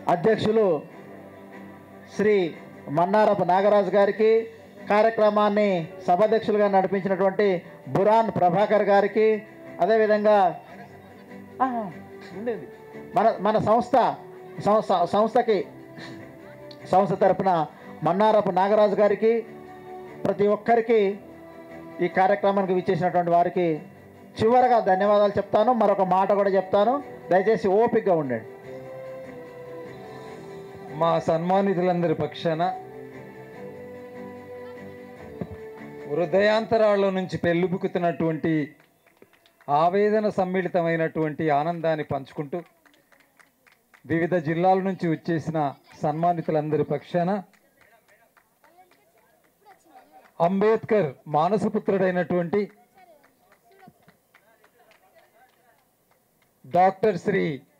అధ్యక్షులు శ్రీ మన్నారపు నాగరాజు గారికి కార్యక్రమాన్ని సభాధ్యక్షులుగా నడిపించినటువంటి బురాన్ ప్రభాకర్ గారికి అదేవిధంగా ఆ, ఉండేది మన మన సంస్థ సంస్థ సంస్థకి సంస్థ తరపున మన్నారపు నాగరాజు గారికి ప్రతి ఒక్కరికి ఈ కార్యక్రమానికి విచ్చేసినటువంటి వారికి చివరగా ధన్యవాదాలు చెప్తాను మరొక మాట కూడా చెప్తాను దయచేసి ఓపికగా ఉండండి మా సన్మానితులందరి పక్షాన హృదయాంతరాళ్ళ నుంచి పెళ్ళుబుకుతున్నటువంటి ఆవేదన సమ్మిళితమైనటువంటి ఆనందాన్ని పంచుకుంటూ వివిధ జిల్లాల నుంచి వచ్చేసిన సన్మానితులందరి పక్షాన అంబేద్కర్ మానసపుత్రుడైనటువంటి డాక్టర్ శ్రీ